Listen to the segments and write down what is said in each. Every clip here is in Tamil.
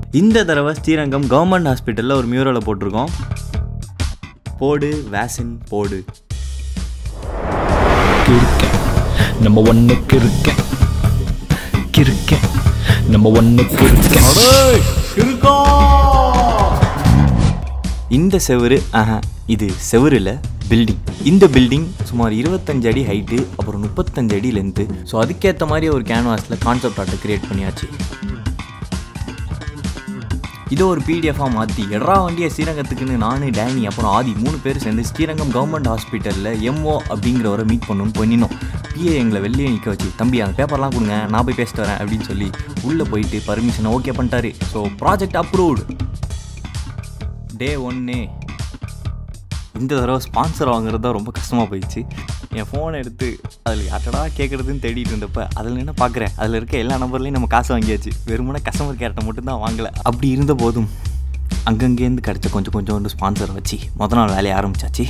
இந்த தடவை ஸ்ரீரங்கம் கவர்மெண்ட் ஹாஸ்பிட்டலில் ஒரு மியூரலை போட்டிருக்கோம் போடு வேக்சின் போடு கிறுக்கேன் நம்ம ஒன்று கிறுக்கேன் கிறுக்கேன் நம்ம ஒன்று கிறுக்கேன் இந்த செவுரு ஆஹா இது செவுரு இல்லை பில்டிங் இந்த பில்டிங் சுமார் இருபத்தஞ்சு அடி ஹைட்டு அப்புறம் முப்பத்தஞ்சு அடி லென்த்து ஸோ அதுக்கேற்ற மாதிரி ஒரு கேன்வாஸில் கான்செப்ட் ஆர்ட்டை கிரியேட் பண்ணியாச்சு இதை ஒரு பிடிஎஃபாக மாற்றி எட்ரா வண்டியை ஸ்ரீரங்கத்துக்குன்னு நான் டேனி அப்புறம் ஆதி மூணு பேர் சேர்ந்து ஸ்ரீரங்கம் கவர்மெண்ட் ஹாஸ்பிட்டலில் எம்ஓ அப்படிங்கிறவரை மீட் பண்ணணும்னு போய் நின்னோம் பிஏ எங்களை வெளியே நிற்க வச்சு தம்பி அந்த பேப்பர்லாம் கொடுங்க நான் போய் பேசிட்டு வரேன் அப்படின்னு சொல்லி உள்ளே போயிட்டு பர்மிஷனை ஓகே பண்ணிட்டாரு ஸோ ப்ராஜெக்ட் அப்ரூவ்டு டே ஒன்னே இந்த தடவை ஸ்பான்சர் வாங்குறது தான் ரொம்ப கஷ்டமாக போயிடுச்சு என் ஃபோனை எடுத்து அதில் யார்ட்டடா கேட்குறதுன்னு தேடிட்டு இருந்தப்ப அதில் என்ன பார்க்குறேன் அதில் இருக்க எல்லா நம்பர்லையும் நம்ம காசு வாங்கியாச்சு வெறுமனே கஸ்டமர் கேர்ட்ட மட்டும்தான் வாங்கலை அப்படி இருந்த போதும் அங்கங்கேருந்து கிடச்ச கொஞ்சம் கொஞ்சோண்டு ஸ்பான்சர் வச்சு முத நாள் வேலையை ஆரம்பிச்சாச்சு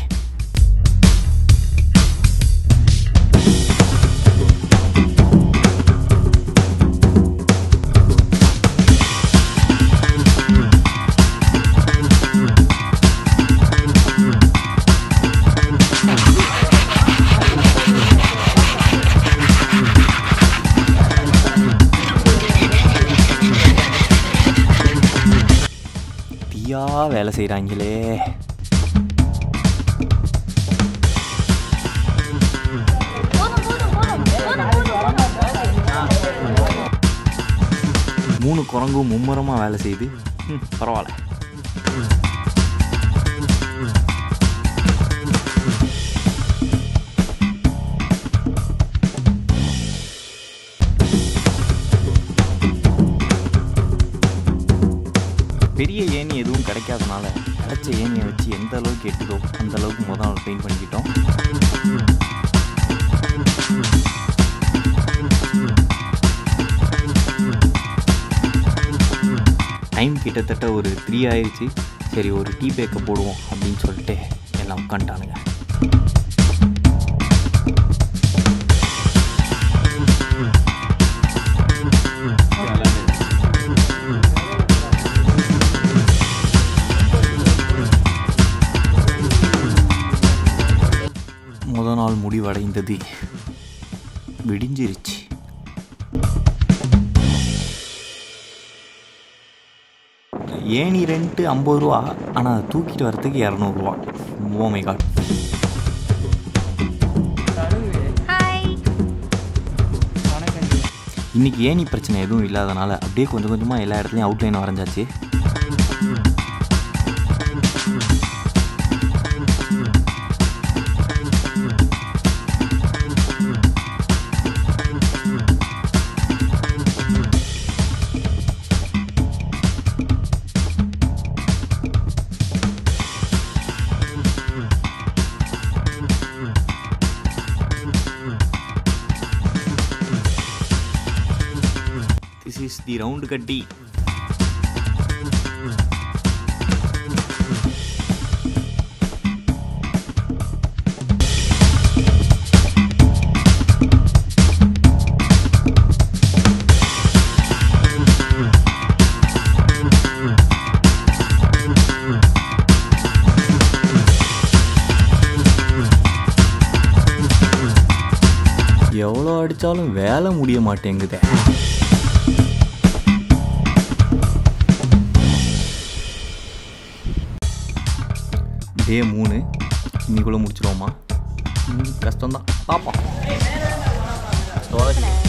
தீயா வேலை செய்கிறாங்களே மூணு குரங்கும் மும்முரமாக வேலை செய்யுது ம், பரவாயில்ல பெரிய ஏணி எதுவும் கிடைக்காதனால கிடைச்ச ஏணியை வச்சு எந்த அளவுக்கு எட்டுதோ அந்த அளவுக்கு முதல் நாள் பெயிண்ட் பண்ணிக்கிட்டோம் டைம் கிட்டத்தட்ட ஒரு த்ரீ ஆயிடுச்சு சரி ஒரு டீ பேக்கை போடுவோம் அப்படின்னு சொல்லிட்டு எல்லாம் உட்காந்துட்டானுங்க முத நாள் முடிவடைந்தது விடிஞ்சிருச்சு ஏணி ரெண்ட்டு ஐம்பது ரூபா ஆனால் தூக்கிட்டு வரத்துக்கு இரநூறுவா ஓமை காட் இன்னைக்கு ஏணி பிரச்சனை எதுவும் இல்லாதனால அப்படியே கொஞ்சம் கொஞ்சமாக எல்லா இடத்துலையும் அவுட்லைன் வரைஞ்சாச்சு திஸ் இஸ் தி ரவுண்டு கட்டி எவ்வளோ அடித்தாலும் வேலை முடிய மாட்டேங்குதே டே மூணு இன்னைக்குள்ளே முடிச்சிருவோமா ம், கஷ்டம்தான் பார்ப்போம் தொலைச்சி.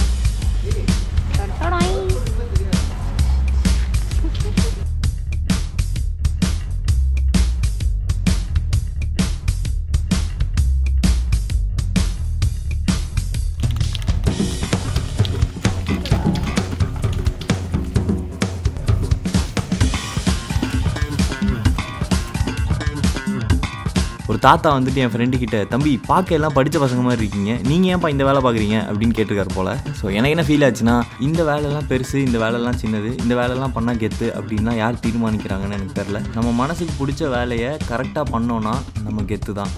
ஒரு தாத்தா வந்துட்டு என் ஃப்ரெண்டு கிட்ட தம்பி பார்க்க எல்லாம் படித்த பசங்க மாதிரி இருக்கீங்க நீங்கள் ஏன்ப்பா இந்த வேலை பார்க்குறீங்க அப்படின்னு கேட்டிருக்காரு போல் ஸோ எனக்கு என்ன ஃபீல் ஆச்சுன்னா இந்த வேலைலாம் பெருசு இந்த வேலைலாம் சின்னது இந்த வேலைலாம் பண்ணால் கெத்து அப்படின்னா யார் தீர்மானிக்கிறாங்கன்னு எனக்கு தெரில நம்ம மனசுக்கு பிடிச்ச வேலையை கரெக்டாக பண்ணோன்னா நம்ம கெத்து தான்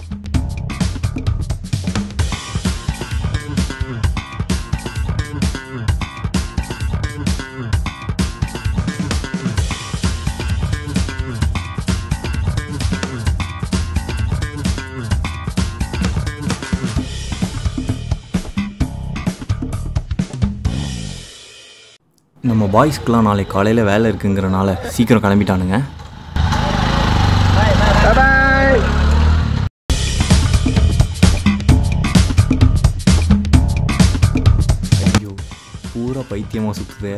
நம்ம பாய்ஸ்க்குலாம் நாளைக்கு காலையில் வேலை இருக்குங்கிறனால சீக்கிரம் கிளம்பிட்டானுங்க ஐயோ பூரா பைத்தியமாக சுற்றுதே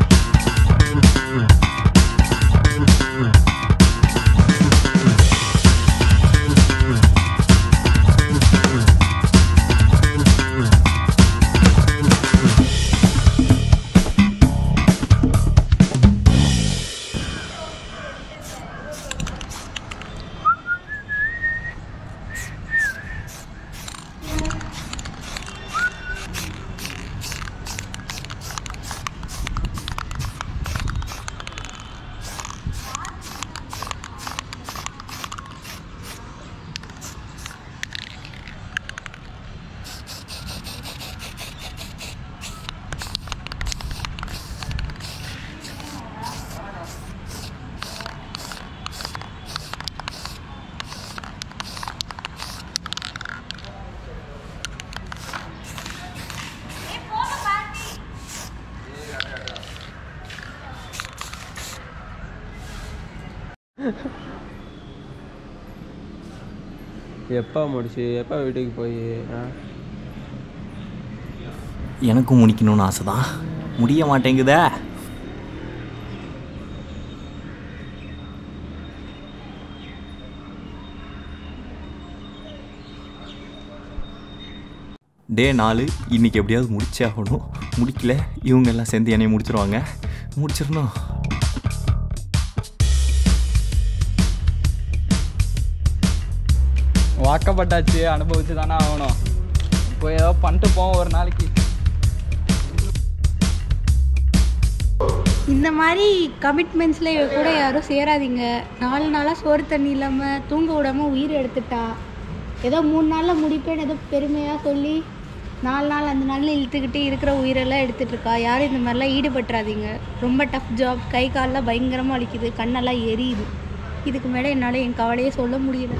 எப்போ முடிச்சு எப்போ வீட்டுக்கு போய் ஆ எனக்கும் முடிக்கணும்னு ஆசை தான் முடிய மாட்டேங்குதே டே நாலு இன்னைக்கு எப்படியாவது முடிச்சே ஆகணும் முடிக்கல இவங்க எல்லாம் சேர்ந்து என்னைய முடிச்சிருவாங்க முடிச்சிடணும் வாக்கப்பட்டாச்சு அனுபவிச்சு தானே ஆகணும் போய் ஏதோ பண்ணிட்டு போவோம் ஒரு நாளைக்கு இந்த மாதிரி கமிட்மெண்ட்ஸில் இவ கூட யாரும் சேராதீங்க நாலு நாளாக சோறு தண்ணி இல்லாமல் தூங்க விடாமல் உயிர் எடுத்துட்டா ஏதோ மூணு நாளில் முடிப்பேன்னு ஏதோ பெருமையாக சொல்லி நாலு நாள் அந்த நாளில் இழுத்துக்கிட்டு இருக்கிற உயிரெல்லாம் எடுத்துட்டு இருக்கா யாரும் இந்த மாதிரிலாம் ஈடுபட்டுறாதீங்க ரொம்ப டஃப் ஜாப் கை காலெலாம் பயங்கரமாக வலிக்குது கண்ணெல்லாம் எரியுது இதுக்கு மேலே என்னால் என் கவலையே சொல்ல முடியல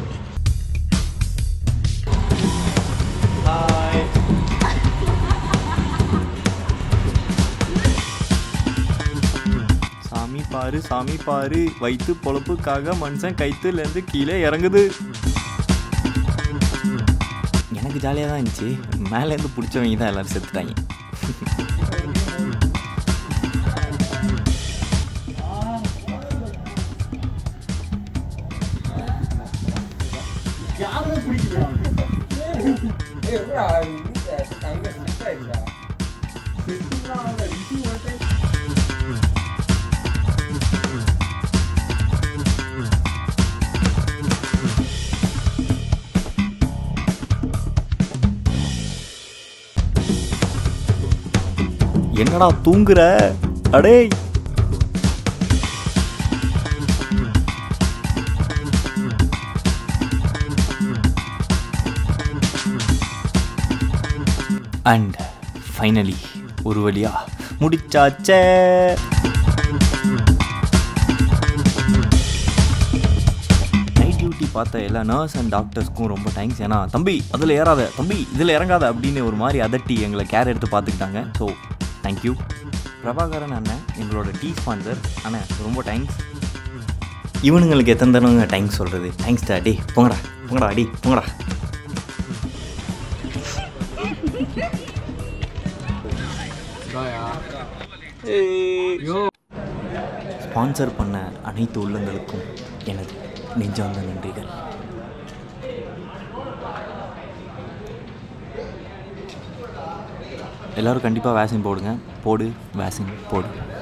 சாமி பாரு சாமி பாரு வயிற்று பொழப்புக்காக மனுஷன் கைத்துலேருந்து கீழே இறங்குது எனக்கு ஜாலியாக தான் இருந்துச்சு மேலேருந்து பிடிச்சவங்க தான் எல்லாரும் செத்துட்டாங்க என்னடா தூங்குற அடே அண்ட் ஃபைனலி ஒரு வழியா முடிச்சாச்சே நைட் டியூட்டி பார்த்த எல்லா நர்ஸ் அண்ட் டாக்டர்ஸ்க்கும் ரொம்ப தேங்க்ஸ் ஏன்னா தம்பி அதில் ஏறாத தம்பி இதில் இறங்காத அப்படின்னு ஒரு மாதிரி அதட்டி எங்களை கேர் எடுத்து பார்த்துக்கிட்டாங்க ஸோ தேங்க்யூ பிரபாகரன் அண்ணன் எங்களோட டீ ஸ்பான்சர் அண்ணன் ரொம்ப தேங்க்ஸ் இவனுங்களுக்கு எத்தனை தடவை தேங்க்ஸ் சொல்கிறது தேங்க்ஸ்டா டே போங்கடா போங்கடா அடி போங்கடா ஸ்பான்சர் பண்ண அனைத்து உள்ளங்களுக்கும் எனது நெஞ்சார்ந்த நன்றிகள் எல்லாரும் கண்டிப்பாக வேக்சின் போடுங்க போடு வேக்சின் போடு